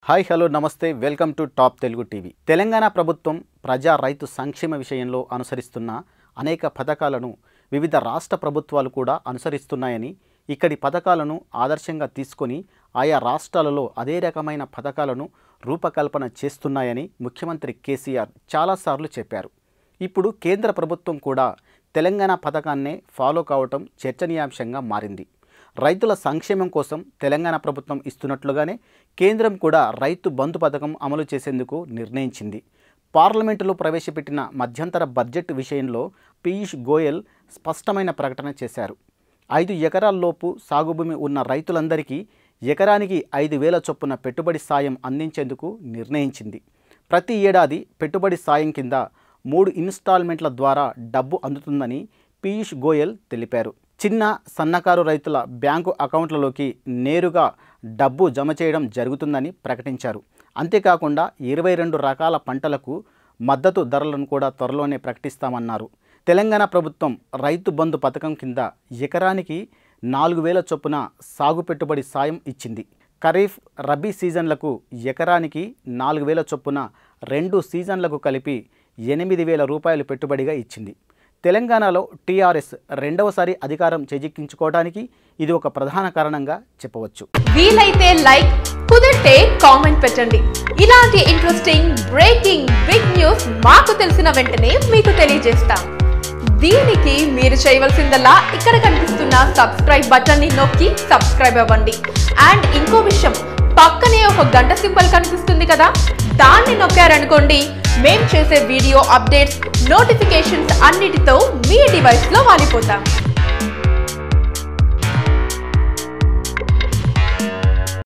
hi hello namaste welcome to top Telugu TV Telangana ప్రభుత్వం ప్రజా రైతు సంక్షేమ విషయంలో అనుసరిస్తున్న అనేక పథకాలను వివిధ రాష్ట్ర ప్రభుత్వాలు కూడా అనుసరిస్తున్నాయని ఇక్కడి పథకాలను ఆదర్శంగా తీసుకొని ఆయా రాష్ట్రాలలో అదే రకమైన పథకాలను రూపకల్పన చేస్తున్నాయని ముఖ్యమంత్రి కేసీఆర్ చాలాసార్లు చెప్పారు ఇప్పుడు కేంద్ర ప్రభుత్వం కూడా తెలంగాణ పథకాన్నే ఫాలో కావటం చర్చనీయాంశంగా మారింది రైతుల సంక్షేమం కోసం తెలంగాణ ప్రభుత్వం ఇస్తున్నట్లుగానే కేంద్రం కూడా రైతు బంధు పథకం అమలు చేసేందుకు నిర్ణయించింది పార్లమెంటులో ప్రవేశపెట్టిన మధ్యంతర బడ్జెట్ విషయంలో పీయూష్ గోయల్ స్పష్టమైన ప్రకటన చేశారు ఐదు ఎకరాల్లోపు సాగుభూమి ఉన్న రైతులందరికీ ఎకరానికి ఐదు వేల చొప్పున పెట్టుబడి సాయం అందించేందుకు నిర్ణయించింది ప్రతి ఏడాది పెట్టుబడి సాయం కింద మూడు ఇన్స్టాల్మెంట్ల ద్వారా డబ్బు అందుతుందని పీయూష్ గోయల్ తెలిపారు చిన్న సన్నకారు రైతుల బ్యాంకు అకౌంట్లలోకి నేరుగా డబ్బు జమ చేయడం జరుగుతుందని ప్రకటించారు అంతేకాకుండా ఇరవై రెండు రకాల పంటలకు మద్దతు ధరలను కూడా త్వరలోనే ప్రకటిస్తామన్నారు తెలంగాణ ప్రభుత్వం రైతు బంధు పథకం కింద ఎకరానికి నాలుగు వేల చొప్పున సాగు పెట్టుబడి సాయం ఇచ్చింది ఖరీఫ్ రబీ సీజన్లకు ఎకరానికి నాలుగు వేల చొప్పున రెండు సీజన్లకు కలిపి ఎనిమిది వేల రూపాయలు పెట్టుబడిగా ఇచ్చింది తెలంగాణలో టీఆర్ఎస్ రెండవసారి అధికారం చేజిక్కించుకోవడానికి ఇది ఒక ప్రధాన కారణంగా చెప్పవచ్చు వీలైతే లైక్ కుదిరితే కామెంట్ పెట్టండి ఇలాంటి ఇంట్రెస్టింగ్ బ్రేకింగ్ బిగ్ న్యూస్ మాకు తెలిసిన వెంటనే మీకు తెలియజేస్తాం దీనికి మీరు చేయవలసిందల్లా ఇక్కడ కనిపిస్తున్న సబ్స్క్రైబ్ బటన్ ని నొక్కి సబ్స్క్రైబ్ అవ్వండి అండ్ ఇంకో విషయం పక్కనే ఒక గంట సింబల్ కనిపిస్తుంది కదా దాన్ని నొక్కారనుకోండి మేం చేసే వీడియో అప్డేట్స్ నోటిఫికేషన్స్ అన్నిటితో మీ డివైస్ లో వాలిపోతాం